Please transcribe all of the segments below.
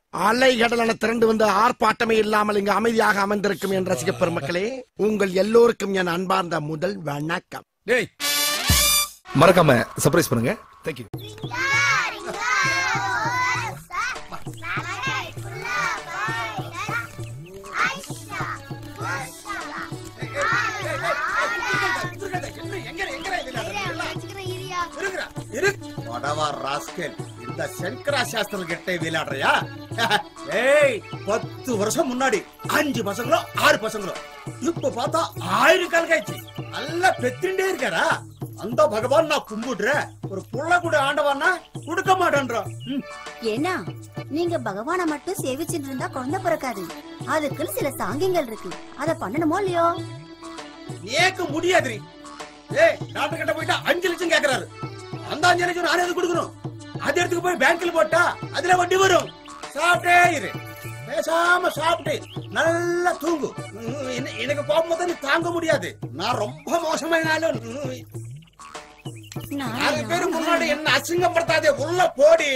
அலை கடலான திரண்டு வந்து ஆர்ப்பாட்டமே இல்லாமல் இங்கு அமைதியாக அமர்ந்திருக்கும் என் ரசிக பெருமக்களே உங்கள் எல்லோருக்கும் என் அன்பார்ந்த முதல் வணக்கம் டேய் மறக்காம சர்ப்ரைஸ் பண்ணுங்க தேங்க்யூ வடவா ராஸ்கல் இந்த சங்கரா சாஸ்திரம் கிட்ட விளையாடுறியா ஏய் பத்து வருஷம் முன்னாடி அஞ்சு பசங்களோ ஆறு பசங்களோ இப்ப பார்த்தா ஆயிரம் கால் காய்ச்சி நல்லா பெத்திண்டே இருக்காரா அந்த பகவான் நான் கும்பிடுறேன் ஒரு புள்ள கூட ஆண்டவான்னா கொடுக்க மாட்டேன்றான் ம், ஏன்னா நீங்க பகவானை மட்டும் சேவிச்சுட்டு இருந்தா குழந்தை பிறக்காது அதுக்குன்னு சில சாங்கியங்கள் இருக்கு அத பண்ணணுமோ இல்லையோ ஏக்க முடியாதுரி ஏய் டாக்டர் கிட்ட போயிட்டா அஞ்சு லட்சம் கேக்குறாரு அந்த அஞ்சு லட்சம் நானே எதுக்கு கொடுக்கணும் அது எடுத்துக்கு போய் பேங்க்ல போட்டா அதுல வட்டி வரும் சாப்பிட்டே இரு பேசாம சாப்பிட்டு நல்லா தூங்கு உம், என்ன- எனக்கு கோபம் நீ தாங்க முடியாது நான் ரொம்ப மோசமாயினாலும் உம், நாலு பேரு முன்னாடி என்ன அசிங்கப்படுத்தாதே உள்ள போடி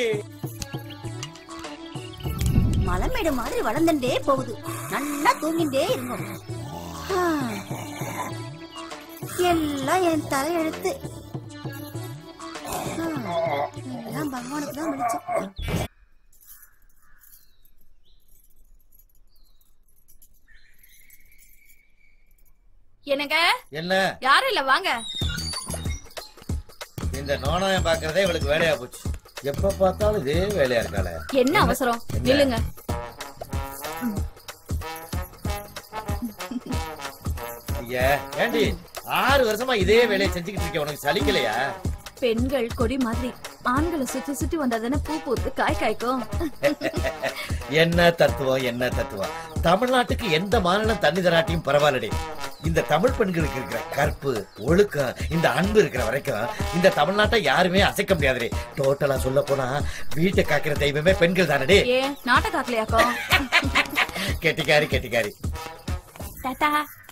மலைமேடு மாதிரி வளர்ந்துட்டே போகுது நல்லா தூங்கிட்டே இருங்க ஆ. எல்லாம் என் தலையெழுத்து ஆ. எல்லாம் பகவானுக்கு தான் முடிச்சோம் என்னங்க என்ன யாரும் இல்ல வாங்க இந்த நோனாயம் பாக்குறதே இவளுக்கு வேலையா போச்சு எப்ப பார்த்தாலும் இதே வேலையா இருக்காளே என்ன அவசரம் என்ன? நில்லுங்க ஐயா ஏண்டி ஆறு வருஷமா இதே வேலையை செஞ்சுக்கிட்டு இருக்க உனக்கு சலிக்கலையா பெண்கள் கொடி மாதிரி ஆண்களை சுத்தி சுத்தி வந்தாதானே பூ பூத்து காய் காய்க்கும் என்ன தத்துவம் என்ன தத்துவம் தமிழ்நாட்டுக்கு எந்த மாநிலம் தண்ணி தராட்டியும் பரவாயில்லடி இந்த தமிழ் பெண்களுக்கு இருக்கிற கற்பு ஒழுக்கம் இந்த அன்பு இருக்கிற வரைக்கும் இந்த தமிழ்நாட்டை யாருமே அசைக்க முடியாதுடி டோட்டலா சொல்ல போனா வீட்டை காக்கிற தெய்வமே பெண்கள் தானடி ஏன் நாட்டை காக்கலையாக்கும் கெட்டிக்காரி கெட்டிக்காரி டாடா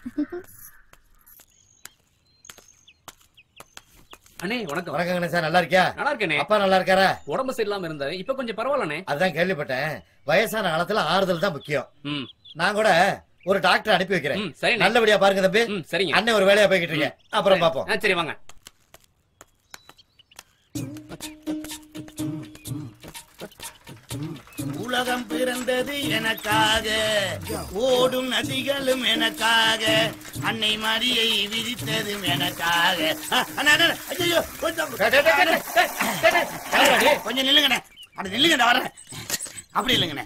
அண்ணே வணக்கம் வணக்கம் கணேசா நல்லா இருக்கியா நல்லா இருக்கேனே அப்பா நல்லா இருக்காரா உடம்பு சரியில்லாம இருந்தேன் இப்ப கொஞ்சம் பரவாயில்லண்ணே அதான் கேள்விப்பட்டேன் வயசான காலத்துல ஆறுதல் தான் முக்கியம் ம் நான் கூட ஒரு டாக்டர் அனுப்பி வைக்கிறேன் ம் சரிண்ணே நல்லபடியா பாருங்க தம்பி ம் சரிங்க அண்ணன் ஒரு வேலையா போய்கிட்டு இருக்கேன் அப்புறம் பாப்போம் ஆ சரி வாங்க உலகம் பிறந்தது எனக்காக ஓடும் நதிகளும் எனக்காக அன்னை மரியை விதித்ததும் எனக்காக அ, அண்ணா, அண்ணா, ஐயையோ, கொஞ்சம் டேய், டேய், டேய், டேய், டேய், டேய், டேய், டேய். கொஞ்சம் நில்லுங்கண்ணே அட நில்லுங்கண்ணே வரேன் அப்படி இல்லைங்கண்ணே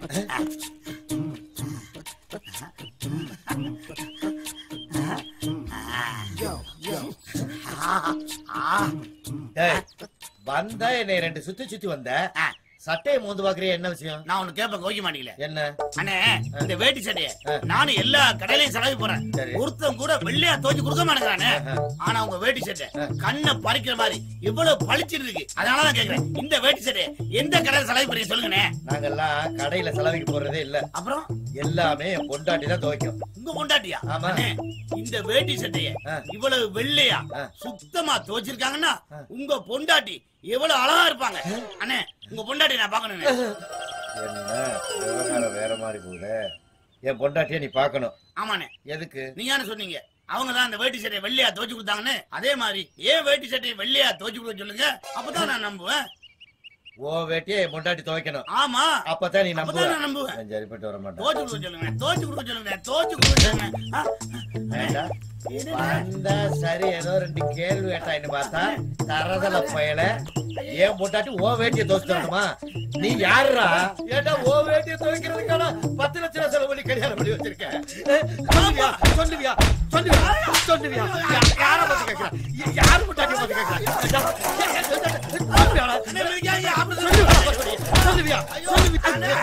டேய், வந்தா என்னை ரெண்டு சுத்தி சுத்தி வந்த ஆ. சட்டையை மோந்து பாக்குறிய என்ன விஷயம் நான் உனக்கு கேட்ப கோவிக்க மாட்டீங்களே என்ன அண்ணே இந்த வேட்டி சட்டைய ஆ. நானும் எல்லா கடையிலையும் செலவு போறேன் சரி. ஒருத்தன் கூட வெள்ளையா தோச்சு கொடுக்க மாட்டேங்கிறானே ஆனா உங்க வேட்டி சட்டை கண்ணை பறிக்கிற மாதிரி இவ்வளவு பளிச்சிட்டு இருக்கு அதனாலதான் கேக்குறேன் இந்த வேட்டி சட்டைய எந்த கடையில செலவு பண்ணி சொல்லுங்கண்ணே நாங்கெல்லாம் கடையில செலவுக்கு போறதே இல்ல அப்புறம் எல்லாமே என் பொண்டாட்டி தான் துவைக்கும் உங்க கொண்டாட்டியா ஆமா. அண்ணே, இந்த வேட்டி சட்டைய ஆ. இவ்வளவு வெள்ளையா ஆ. சுத்தமா துவைச்சிருக்காங்கன்னா உங்க பொண்டாட்டி எவ்வளவு அழகா இருப்பாங்க அண்ணே உங்க பொண்டாட்டி நான் பாக்கணுங்க என்ன விவகாரம் வேற மாதிரி போகுது என் பொண்டாட்டிய நீ பார்க்கணும் ஆமாண்ணே எதுக்கு நீங்க தானே சொன்னீங்க அவங்க தான் அந்த வேட்டி சட்டையை வெள்ளையா துவைச்சு கொடுத்தாங்கன்னு அதே மாதிரி ஏன் வேட்டி சட்டையை வெள்ளையா துவைச்சு கொடுக்க சொல்லுங்க அப்பதான் நான் நம்புவேன் ஓ வேட்டியை என் பொண்டாட்டி துவைக்கணும் ஆமா அப்பதான் நீ அப்பதான் நம்புவ நான் நம்புவேன் நான் சரிப்பட்டு வர மாட்டேன் துவைச்சு கொடுக்க சொல்லுங்க துவைச்சு கொடுக்க சொல்லுங்க துவைச்சு கொடுக்க சொல்லுங்க ஆ, ஏண்டா? வந்தா சரி ஏதோ ரெண்டு கேள்வி கேட்டாயின்னு பார்த்தா தரதல பயல ஏன் பொண்டாட்டி ஓ வேட்டியை துவைச்சு தரணுமா நீ யாருடா ஏண்டா ஓ வேட்டியை துவைக்கிறதுக்கான பத்து லட்ச ரூபா செலவு பண்ணி கல்யாணம் பண்ணி வச்சிருக்க சொல்லுவியா சொல்லுவியா சொல்லுவியா சொல்லுவியா யா- யார பத்தி கேட்கிறா யாரு பொண்டாட்டி பத்தி கேட்கிறா சொல்லுவியாடா? அண்ணே, இதுக்கு ஏன் ஏன் அப்படி சொல்லுவியா சொல்றீங்க? சொல்லுவியா சொல்லுவியா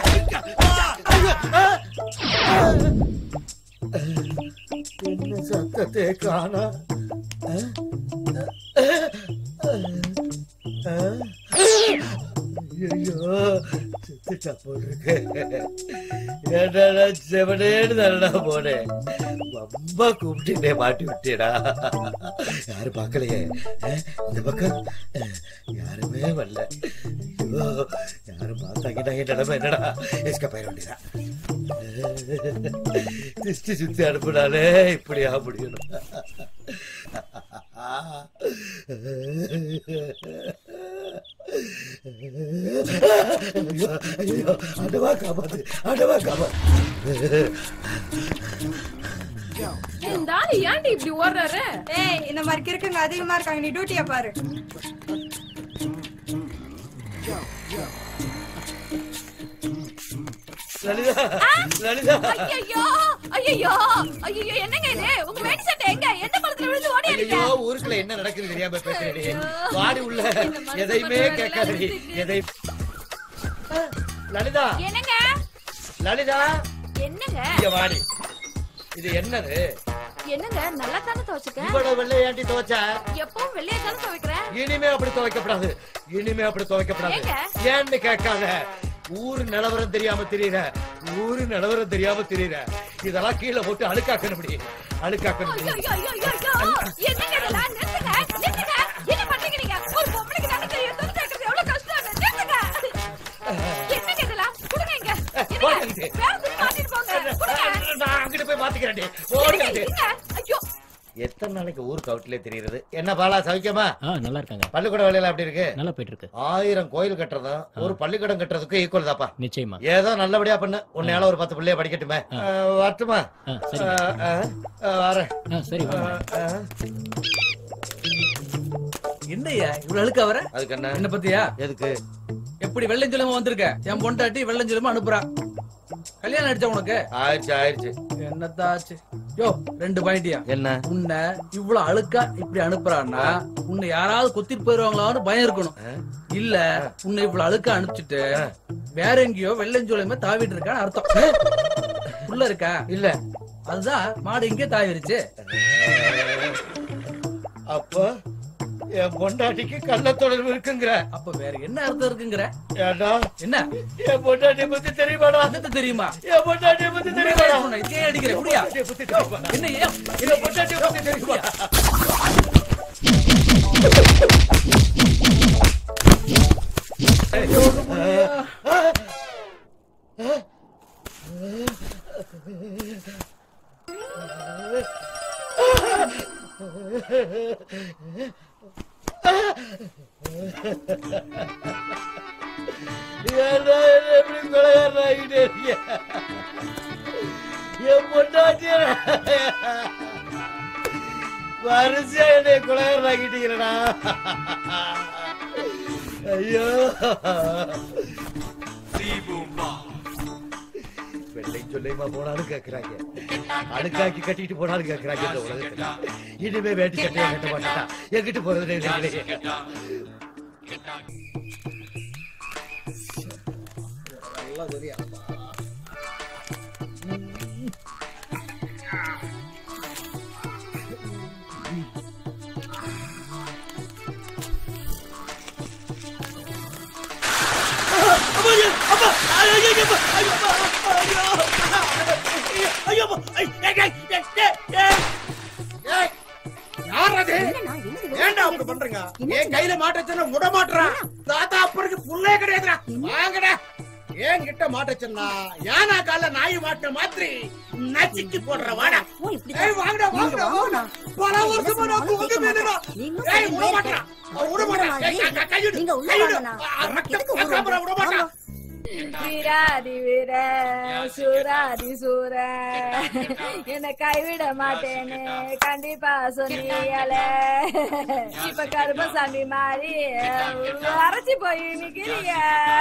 என்ன சத்தத்தை காணா ஐயோ போயிட்டா போட்டிருக்கு ஏன்டா செவனேன்னு தானடா போனேன் ரொம்ப கூப்பிட்டுட்டே மாட்டி விட்டேடா யாரும் பார்க்கலையே அஹ், இந்த பக்கம் அஹ், யாருமே வரல ஐயோ யாரும் பார்த்தாக்கிட்டா என் நிலைமை என்னடா எஸ்கப் ஆயிட வேண்டியதா திருஷ்டி சுத்தி அனுப்புனாலே இப்படியா முடியணும் ஐயோ ஐயோ அடவா காப்பாத்து அடவா காப்பாத்து இந்த ஆளு ஏன்டி இப்படி ஓடுறாரு ஏய் இந்த மாதிரி கிறுக்குங்க அதிகமா இருக்காங்க நீ டியூட்டிய பாரு லலிதா லலிதா ஐயோ ஐயோ ஐயோ என்னங்க இது உங்க வேட்டி சட்டை எங்க எந்த படத்துல விழுந்து ஓடி ஐயோ ஊருக்குள்ள என்ன நடக்குது தெரியாம பேசுறேன் வாடி உள்ள எதையுமே கேட்காதடி எதை அஹ், லலிதா என்னங்க லலிதா என்னங்க இங்க வாடி இது என்னது என்னங்க நல்லா தானே துவச்சுக்க இவ்வளவு வெள்ளை ஏண்டி துவைச்ச எப்பவும் வெள்ளைய தானே துவைக்கிறேன் இனிமே அப்படி துவைக்கப்படாது இனிமே அப்படி துவைக்கப்படாது ஏங்க? ஏன்னு கேட்காத ஊரு நிலவரம் தெரியாம தெரியற ஊரு நிலவரம் தெரியாம தெரியற இதெல்லாம் கீழே போட்டு அழுக்காக்கணும் இப்படி அழுக்காக்கணும் ஐயோ ஐயோ ஐயோ ஐயோ என்னங்க இதெல்லாம் நிறுத்துங்க நிறுத்துங்க என்ன பண்றீங்க நீங்க ஒரு பொம்பளைக்கு தானே தெரியும் துணி தைக்கிறது எவ்வளவு கஷ்டம் நிறுத்துங்க என்னங்க இதெல்லாம் கொடுங்க இங்க போங்க என்னங்க இங்க. வேற துணி மாத்திட்டு போங்க கொடுங்க நான் அங்கிட்டு போய் மாத்திக்கிறேன் என்னங்க ஓடுங்க இங்க? ஐயோ எத்தனை நாளைக்கு ஊருக்கு அவுட்லயே தெரியுது என்ன பாலா சவிக்கமா ஆ நல்லா இருக்காங்க பள்ளிக்கூட வேலையில அப்படி இருக்கு நல்லா போயிட்டு இருக்கு ஆயிரம் கோயில் கட்டுறதும் ஒரு பள்ளிக்கூடம் கட்டுறதுக்கும் ஈக்குவல் தாப்பா நிச்சயமா ஏதோ நல்லபடியா பண்ணு உன்னையால ஒரு பத்து பிள்ளைய படிக்கட்டுமே அஹ், வரட்டுமா ஆ சரி அஹ், அஹ், அஹ், வரேன் ஆ சரி வாங்க அஹ், அஹ். என்னய்யா இவ்வளவு அழுக்க வர அதுக்கு என்ன என்ன பத்தியா எதுக்கு எப்படி வெள்ளஞ்சொலமா வந்திருக்க என் பொண்டாட்டி வெள்ளஞ்சொலமா அனுப்புறா கல்யாணம் அடிச்சா உனக்கு ஆயிடுச்சு ஆயிடுச்சு என்னத்தாச்சு யோ ரெண்டு பாயிண்டியா என்ன உன்னை இவ்வளவு அழுக்கா இப்படி அனுப்புறான்னா உன்னை யாராவது குத்திட்டு போயிருவாங்களான்னு பயம் இருக்கணும் இல்ல உன்னை இவ்வளவு அழுக்கா அனுப்பிச்சிட்டு வேற எங்கேயோ வெள்ளஞ்சோலையுமே தாவிட்டு இருக்கான்னு அர்த்தம் உள்ள இருக்கா இல்ல அதுதான் மாடு இங்கே தாவிருச்சு அப்ப என் பொண்டாட்டிக்கு கள்ள தொடர்பு இருக்குங்கிற அப்ப வேற என்ன அர்த்தம் இருக்குங்கிற ஏண்டா என்ன என் பொண்டாட்டிய பத்தி தெரியுமாடா அது தெரியுமா என் பொண்டாட்டிய பத்தி தெரியுமாடா உன்னை இதே அடிக்கிற குடியா பொண்டாட்டிய பத்தி தெரியுமாடா என்ன ஏன் என் பொண்டாட்டிய பத்தி தெரியுமாடா ஏன்டா என்ன இப்படி கொலைகாரன் ஆகிட்டே இருக்கிய? என் பொண்டாட்டிய வரிசையா என்னை கொலைகாரன் ஆக்கிட்டீங்களா ஐயோ வெள்ளை சொல்லையுமா போனாலும் கேக்குறாங்க அழுக்காக்கி கட்டிட்டு போனாலும் கேக்குறாங்க இந்த உலகத்துல இனிமே வேட்டி சட்டையை கட்ட மாட்டா எங்கிட்டு போறது இல்லைங்களே யார் அது என்னண்ணா, என்னது இது? ஏன்டா அப்படி பண்றீங்க என் கையில மாட்டச்சன்னா விட மாட்டறான் தாத்தா அப்பருக்கு புள்ளே கிடையாதுடா வாங்கடா ஏன் கிட்ட மாட்டச்சன்னா யானா கால நாய் மாட்ட மாதிரி நச்சுக்கி போடுற வாடா ஓ, இப்படி ஏய் வாங்கடா வாங்கடா வாங்கடா பல வருஷமா நான் உங்க மேலடா நீங்க ஏய் விட சொல்லிட்டே மாட்டறா விட மாட்டறா ஏய் க- க- கையிடு நீங்க உள்ள கையிடு வாங்கண்ணா. ரத்தம் எதுக்கு உள்ள கக்காம விட மாட்டா வாங்க. வீராதி வீர சூராதி சூர என்ன கைவிட மாட்டேன்னு கண்டிப்பா சொன்னீங்கள இப்ப கருப்பசாமி மாறி அரைச்சி போய் நிக்கிறீங்க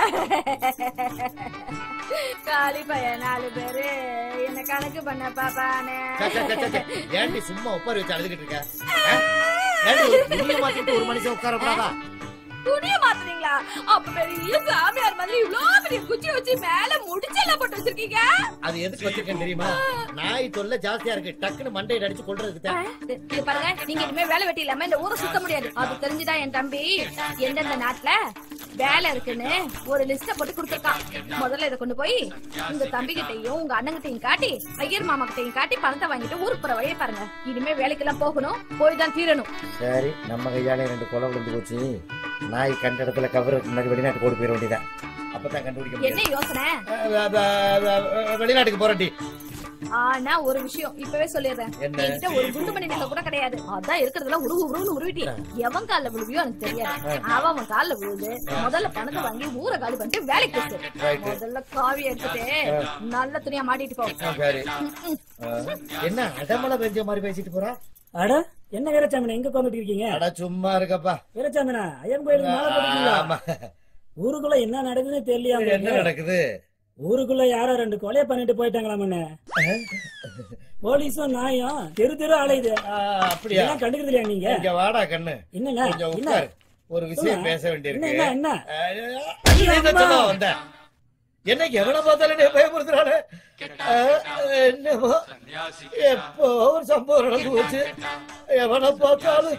காளி பையன் நாலு பேரு என்ன கணக்கு பண்ண பாப்பானே சே, சே, சே, சே, சே. ஏன்டி சும்மா உட்கார வச்சு அழுதுகிட்டு இருக்க ஆ? ஏன்டி ஒரு துணியை மாத்திட்டு ஒரு மனுஷன் உட்காரப்படாதா துணிய மாத்துறீங்களா அப்ப பெரிய சாமியார் மாதிரி இவ்வளவு பெரிய குச்சி வச்சு மேல முடிச்செல்லாம் போட்டு வச்சிருக்கீங்க அது எதுக்கு வச்சிருக்கேன் தெரியுமா நாய் தொல்லை ஜாஸ்தியா இருக்கு டக்குன்னு மண்டையில அடிச்சு கொள்றதுக்கு தான் இது பாருங்க நீங்க இனிமே வேலை வெட்டி இல்லாம இந்த ஊரை சுத்த முடியாது அது தெரிஞ்சுதான் என் தம்பி எந்தெந்த நாட்டுல வேலை இருக்குன்னு ஒரு லிஸ்ட போட்டு கொடுத்துருக்கான் முதல்ல இதை கொண்டு போய் உங்க தம்பி கிட்டையும் உங்க அண்ணங்கிட்டையும் காட்டி ஐயர் மாமா கிட்டையும் காட்டி பணத்தை வாங்கிட்டு ஊருக்கு போற வழியை பாருங்க இனிமே வேலைக்கெல்லாம் போகணும் போய் தான் தீரணும் சரி நம்ம கையாலே ரெண்டு கொலை விழுந்து போச்சு நாய் கண்ட இடத்துல கவர் முன்னாடி வெளிநாட்டு போட்டு போயிட வேண்டியதான் அப்பதான் கண்டுபிடிக்க என்ன முடியும் யோசனை அஹ் அஹ் அஹ் அஹ் வெளிநாட்டுக்கு போறேன்டி ஆனா ஒரு விஷயம் இப்பவே சொல்லிடுறேன் என்ன? என்கிட்ட ஒரு குண்டு மணி நகை கூட கிடையாது அதான் இருக்கிறதெல்லாம் உருவு உருவுன்னு உருவிட்டி எவன் கால்ல விழுவியோ எனக்கு தெரியாது அவன் அவன் கால்ல விழுது முதல்ல பணத்தை வாங்கி ஊரை காலி பண்ணிட்டு வேலைக்கு பேசு Right. முதல்ல காவி எடுத்துட்டு நல்ல துணியா மாட்டிட்டு போ அஹ் சரி அஹ் என்ன அடமலை பெஞ்ச மாதிரி பேசிட்டு போறா அட என்ன வீரச்சாமினா எங்க உட்காந்துட்டு இருக்கீங்க அட சும்மா இருக்கப்பா வீரச்சாமினா ஐயன் கோயிலுக்கு மாலை போட்டுக்கீங்களா ஆமா. ஊருக்குள்ள என்ன நடக்குதுன்னு தெரியலையா என்ன உங்களுக்கு? நடக்குது ஊருக்குள்ள யாரோ ரெண்டு கொலையை பண்ணிட்டு போயிட்டாங்களாமண்ணே போலீஸும் நாயும் தெரு தெரு அலையுது அஹ் அப்படியா இதெல்லாம் கண்டுக்கிறது இல்லையா நீங்க இங்க வாடா கண்ணு என்னங்க கொஞ்சம் என்ன உட்காரு ஒரு விஷயம் சொல்லுங்க. பேச என்ன வேண்டியிருக்கு என்ன என்ன அஹ் நீ என்ன சொல்ல வந்த என்ன எவனை பார்த்தாலும் நீ பயமுறுத்துறானே அஹ், என்னமோ எப்போ ஒரு சம்பவம் நடந்து போச்சு எவனை பார்த்தாலும்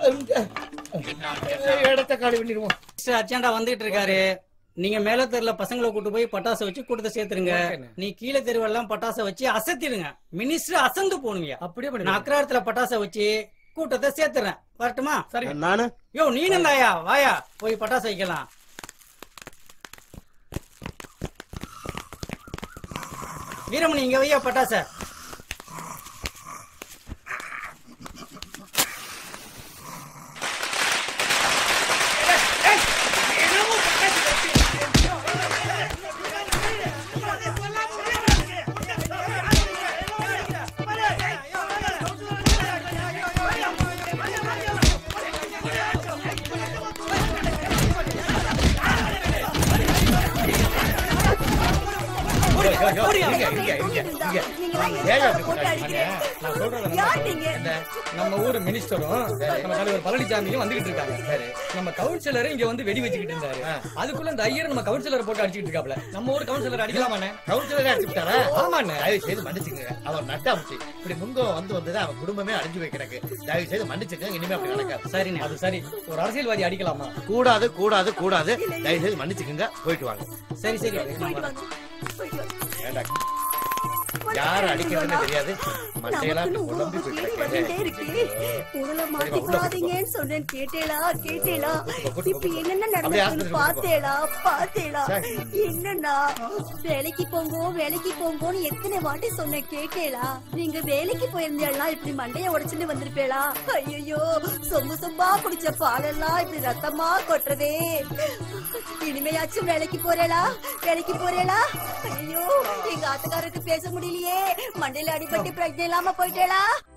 அஹ், இடத்த காலி பண்ணிடுவோம் அர்ஜென்டா வந்துட்டு இருக்காரு நீங்க மேல தெருல பசங்களை கூட்டு போய் பட்டாசை வச்சு கூட்டத்தை சேர்த்துருங்க நீ கீழே தெருவெல்லாம் பட்டாசை வச்சு அசத்திடுங்க மினிஸ்டர் அசந்து போனுங்க அப்படியே நான் பண்ணி அக்ராரத்துல பட்டாசை வச்சு கூட்டத்தை சேர்த்துறேன் வரட்டுமா சரி நானு யோ நீனும் தாயா வாயா போய் பட்டாசு வைக்கலாம் வீரமணி இங்க வையா பட்டாசை ஏன் அப்படி கொண்டாடுறீங்க? நான் சொல்றேன் யார் நீங்க நம்ம ஊர் மினிஸ்டரும் நம்ம தலைவர் பழனிசாமியும் வந்துகிட்டு இருக்காங்க நம்ம கவுன்சிலர் இங்க வந்து வெடி வச்சுக்கிட்டு இருந்தாரு அதுக்குள்ள இந்த ஐயர் நம்ம கவுன்சிலர் போட்டு அடிச்சுக்கிட்டு இருக்காப்ல நம்ம ஊர் கவுன்சிலர் அடிக்கலாமாண்ணே கவுன்சிலரே அடிச்சு விட்டாரா? ஆமாண்ணே தயவு செய்து மன்னிச்சுக்கங்க அவர் நட்டாமுச்சு இப்படி முங்கம் வந்து வந்தது அவன் குடும்பமே அழிஞ்சு வைக்கிறக்கு தயவு செய்து மன்னிச்சுக்கங்க இனிமே அப்படி நடக்காது சரிண்ணே அது சரி ஒரு அரசியல்வாதி அடிக்கலாமா கூடாது கூடாது கூடாது தயவு செய்து மன்னிச்சுக்கங்க போயிட்டு வாங்க சரி சரி போயிட்டு வாங்க போயிட்டு வாங்க வேண்டாம் யார அடிக்கிறதுன்னு தெரியாது மண்டையெல்லாம் அப்படி நமக்குன்னு குழம்பி உங்க போயிட்டு பேரு வந்துட்டே இருக்கு உடல மாட்டிக்காதீங்கன்னு சொன்னேன் கேட்டேளா கேட்டேளா இப்ப என்னென்ன நடந்ததுன்னு பார்த்தேளா பார்த்தேளா என்னன்னா வேலைக்கு போங்கோ வேலைக்கு போங்கோன்னு எத்தனை வாட்டி சொன்னேன் கேட்டேளா நீங்க வேலைக்கு போயிருந்தேளா இப்படி மண்டைய உடைச்சுட்டு வந்திருப்பேளா ஐயோ சொம்பு சொம்பா குடிச்ச பாலெல்லாம் இப்படி ரத்தமா கொட்டுறதே இனிமையாச்சும் வேலைக்கு போறேளா வேலைக்கு போறேளா ஐயோ எங்க ஆத்துக்காரருக்கு பேச முடியலையே மண்டையில அடிபட்டு பிரச்சனை இல்லாம போயிட்டேளா